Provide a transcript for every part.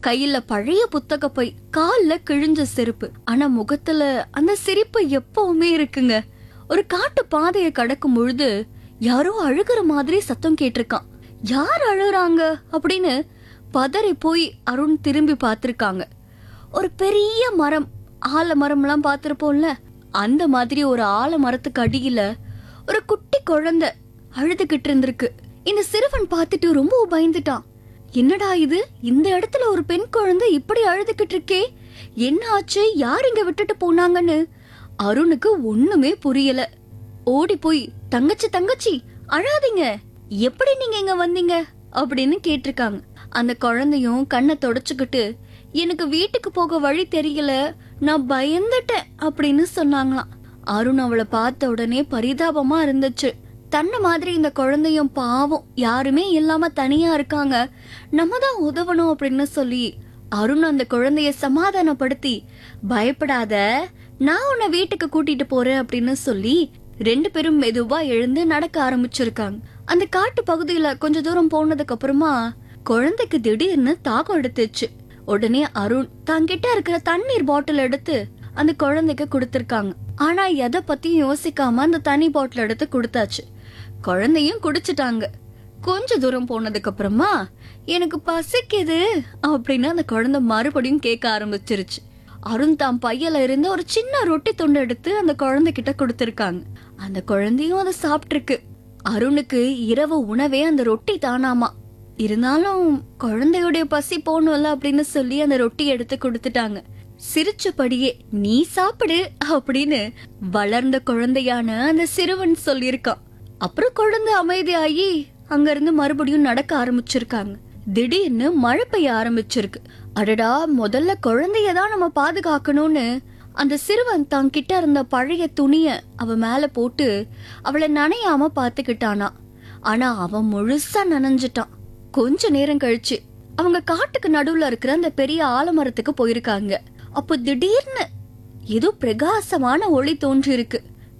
கையில பழைய புத்தக பை கால்ல கிழிஞ்ச செருப்பு ஆனா முகத்துல அந்த சிரிப்பு எப்பவுமே இருக்குங்க ஒரு காட்டு பாதையை கடக்கும் பொழுது யாரோ அழுகுற மாதிரி சத்தம் கேட்டிருக்கான் யார் அழுகுறாங்க அப்படின்னு பதறி போய் அருண் திரும்பி பார்த்திருக்காங்க ஒரு பெரிய மரம் ஆலமரம்லாம் பார்த்திருப்போம்ல அந்த மாதிரி ஒரு ஆலமரத்துக்கு அடியில ஒரு குட்டி குழந்தை அழுதுகிட்டு இருந்திருக்கு இந்த சிறுவன் பார்த்துட்டு ரொம்ப பயந்துட்டான் என்னடா இது இந்த இடத்துல ஒரு பெண் குழந்தை இப்படி அழுதுகிட்டு இருக்கே என்ன ஆச்சு யார் இங்க விட்டுட்டு போனாங்கன்னு அருணுக்கு ஒண்ணுமே புரியல ஓடி போய் தங்கச்சி தங்கச்சி அழாதீங்க எப்படி நீங்க இங்க வந்தீங்க அப்படின்னு கேட்டிருக்காங்க அந்த குழந்தையும் கண்ணை தொடச்சுக்கிட்டு எனக்கு வீட்டுக்கு போக வழி தெரியல நான் பயந்துட்டேன் அப்படின்னு சொன்னாங்களாம் அருண் அவளை பார்த்த உடனே பரிதாபமா இருந்துச்சு தன்னை மாதிரி இந்த குழந்தையும் பாவம் யாருமே இல்லாம தனியா இருக்காங்க நம்ம தான் உதவணும் அப்படின்னு சொல்லி அருண் அந்த குழந்தைய சமாதானப்படுத்தி பயப்படாத நான் உன்னை வீட்டுக்கு கூட்டிட்டு போறேன் அப்படின்னு சொல்லி ரெண்டு பேரும் மெதுவா எழுந்து நடக்க ஆரம்பிச்சிருக்காங்க அந்த காட்டு பகுதியில கொஞ்ச தூரம் போனதுக்கு அப்புறமா குழந்தைக்கு திடீர்னு தாகம் எடுத்துச்சு உடனே அருண் தங்கிட்ட இருக்கிற தண்ணீர் பாட்டில் எடுத்து அந்த குழந்தைக்கு கொடுத்திருக்காங்க ஆனா எதை பத்தியும் யோசிக்காம அந்த தண்ணி பாட்டில் எடுத்து கொடுத்தாச்சு குழந்தையும் குடிச்சிட்டாங்க கொஞ்ச தூரம் போனதுக்கு அப்புறமா எனக்கு பசிக்குது அப்படின்னு அந்த குழந்தை மறுபடியும் கேட்க ஆரம்பிச்சிருச்சு அருண் தாம் பையில இருந்து ஒரு சின்ன ரொட்டி துண்டு எடுத்து அந்த குழந்தை கிட்ட கொடுத்திருக்காங்க அந்த குழந்தையும் அதை சாப்பிட்டிருக்கு அருணுக்கு இரவு உணவே அந்த ரொட்டி தானாமா இருந்தாலும் குழந்தையுடைய பசி போகணும்ல அப்படின்னு சொல்லி அந்த ரொட்டி எடுத்து கொடுத்துட்டாங்க சிரிச்சபடியே நீ சாப்பிடு அப்படின்னு வளர்ந்த குழந்தையான அந்த சிறுவன் சொல்லியிருக்கான் அப்புறம் குழந்தை அமைதியாகி அங்க இருந்து மறுபடியும் நடக்க ஆரம்பிச்சிருக்காங்க திடீர்னு மழை பெய்ய ஆரம்பிச்சிருக்கு அடடா முதல்ல குழந்தைய தான் நம்ம பாதுகாக்கணும்னு அந்த சிறுவன் தான் கிட்ட இருந்த பழைய துணிய அவ மேல போட்டு அவளை நனையாம பாத்துக்கிட்டானா ஆனா அவன் முழுசா நனைஞ்சிட்டான் கொஞ்ச நேரம் கழிச்சு அவங்க காட்டுக்கு நடுவுல இருக்கிற அந்த பெரிய ஆலமரத்துக்கு போயிருக்காங்க அப்போ திடீர்னு ஏதோ பிரகாசமான ஒளி தோன்றிருக்கு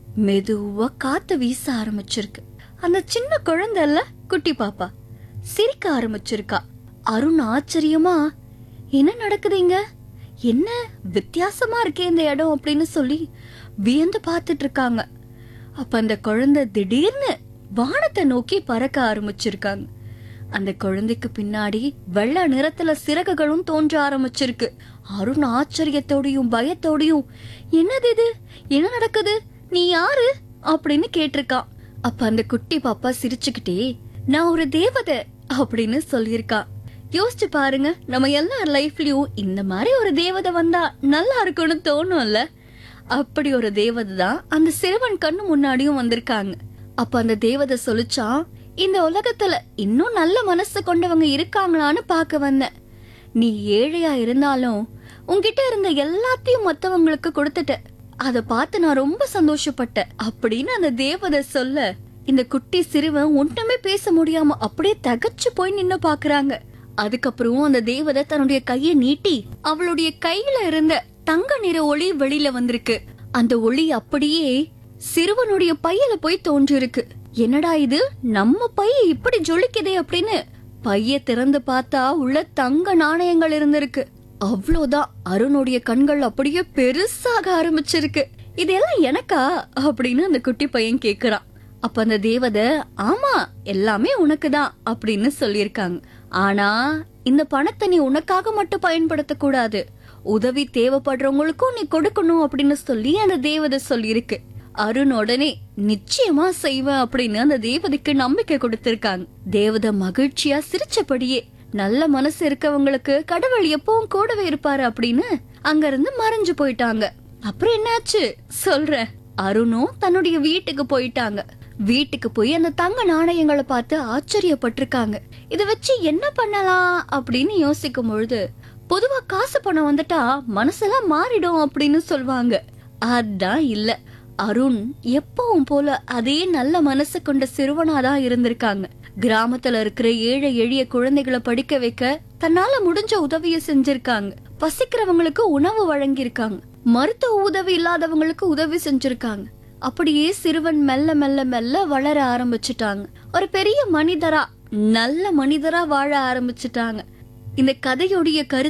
மெதுவா காத்து வீச ஆரம்பிச்சிருக்கு அந்த சின்ன குழந்தைல குட்டி பாப்பா சிரிக்க ஆரம்பிச்சிருக்கா அருண் ஆச்சரியமா என்ன நடக்குதுங்க என்ன வித்தியாசமா இருக்கே இந்த இடம் அப்படின்னு சொல்லி வியந்து பார்த்துட்டு இருக்காங்க அப்ப அந்த குழந்தை திடீர்னு வானத்தை நோக்கி பறக்க ஆரம்பிச்சிருக்காங்க அந்த குழந்தைக்கு பின்னாடி வெள்ளை நிறத்துல சிறகுகளும் தோன்ற ஆரம்பிச்சிருக்கு அருண் ஆச்சரியத்தோடையும் பயத்தோடையும் என்னது இது என்ன நடக்குது நீ யாரு அப்படின்னு கேட்டிருக்கான் அப்ப அந்த குட்டி பாப்பா சிரிச்சுக்கிட்டே நான் ஒரு தேவதை அப்படின்னு சொல்லியிருக்கா யோசிச்சு பாருங்க நம்ம எல்லார் லைஃப்லயும் இந்த மாதிரி ஒரு தேவதை வந்தா நல்லா இருக்கும்னு தோணும்ல அப்படி ஒரு தேவதை தான் அந்த சிறுவன் கண்ணு முன்னாடியும் வந்திருக்காங்க அப்ப அந்த தேவதை சொல்லிச்சா இந்த உலகத்துல இன்னும் நல்ல மனசு கொண்டவங்க இருக்காங்களான்னு பார்க்க வந்தேன் நீ ஏழையா இருந்தாலும் உன்கிட்ட இருந்த எல்லாத்தையும் மத்தவங்களுக்கு கொடுத்துட்ட அத பார்த்து நான் ரொம்ப சந்தோஷப்பட்டேன் அப்படின்னு அந்த தேவதை சொல்ல இந்த குட்டி சிறுவன் ஒன்றுமே பேச முடியாம அப்படியே தகச்சு போய் நின்னு பாக்குறாங்க அதுக்கப்புறம் அந்த தேவதை தன்னுடைய கைய நீட்டி அவளுடைய கையில இருந்த தங்க நிற ஒளி வெளியில வந்திருக்கு அந்த ஒளி அப்படியே சிறுவனுடைய பையில போய் தோன்றிருக்கு என்னடா இது நம்ம பைய இப்படி ஜொலிக்குதே அப்படின்னு பைய திறந்து பார்த்தா உள்ள தங்க நாணயங்கள் இருந்திருக்கு அவ்வளவுதான் அருணுடைய கண்கள் அப்படியே பெருசாக ஆரம்பிச்சிருக்கு இதெல்லாம் எனக்கா அப்படின்னு அந்த குட்டி பையன் கேக்குறான் அப்ப அந்த தேவதை ஆமா எல்லாமே உனக்கு தான் அப்படின்னு சொல்லியிருக்காங்க ஆனா இந்த பணத்தை நீ உனக்காக மட்டும் பயன்படுத்த கூடாது உதவி தேவைப்படுறவங்களுக்கும் நீ கொடுக்கணும் அப்படின்னு சொல்லி அந்த தேவதை சொல்லியிருக்கு அருண் உடனே நிச்சயமா செய்வேன் அப்படின்னு அந்த தேவதைக்கு நம்பிக்கை கொடுத்திருக்காங்க தேவதை மகிழ்ச்சியா சிரிச்சபடியே நல்ல மனசு இருக்கவங்களுக்கு கடவுள் எப்பவும் கூடவே இருப்பாரு அப்படின்னு அங்க இருந்து மறைஞ்சு போயிட்டாங்க அப்புறம் என்னாச்சு சொல்றேன் அருணும் தன்னுடைய வீட்டுக்கு போயிட்டாங்க வீட்டுக்கு போய் அந்த தங்க நாணயங்களை பார்த்து ஆச்சரியப்பட்டிருக்காங்க இத வச்சு என்ன பண்ணலாம் அப்படின்னு யோசிக்கும் பொழுது பொதுவா காசு பணம் வந்துட்டா மனசெல்லாம் மாறிடும் அப்படின்னு சொல்வாங்க அதான் இல்ல அருண் எப்பவும் போல அதே நல்ல மனசு கொண்ட சிறுவனாதான் இருந்திருக்காங்க கிராமத்துல இருக்கிற ஏழை எளிய குழந்தைகளை படிக்க வைக்க தன்னால முடிஞ்ச உதவிய செஞ்சிருக்காங்க பசிக்கிறவங்களுக்கு உணவு வழங்கியிருக்காங்க மருத்துவ உதவி இல்லாதவங்களுக்கு உதவி செஞ்சிருக்காங்க அப்படியே சிறுவன் மெல்ல மெல்ல மெல்ல வளர ஆரம்பிச்சுட்டாங்க ஒரு பெரிய மனிதரா நல்ல மனிதரா வாழ ஆரம்பிச்சுட்டாங்க இந்த கதையுடைய கருத்து